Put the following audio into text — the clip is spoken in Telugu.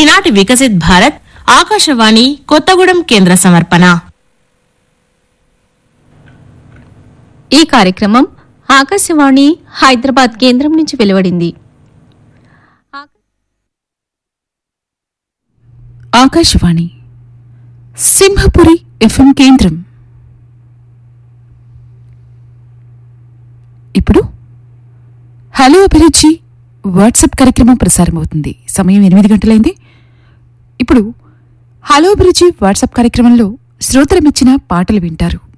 ఈనాటి వికసిత్ భారత్ ఆకాశవాణి కొత్తగూడెం కేంద్ర సమర్పణ ఈ కార్యక్రమం ఆకాశవాణి హైదరాబాద్ కేంద్రం నుంచి వెలువడింది ఆకాశవాణి సింహపురి ఎఫ్ఎం కేంద్రం ఇప్పుడు హలో అభిరుచి వాట్సాప్ కార్యక్రమం ప్రసారమవుతుంది సమయం ఎనిమిది గంటలైంది ఇప్పుడు హలో అభిరుచి వాట్సాప్ కార్యక్రమంలో శ్రోతలమిచ్చిన పాటలు వింటారు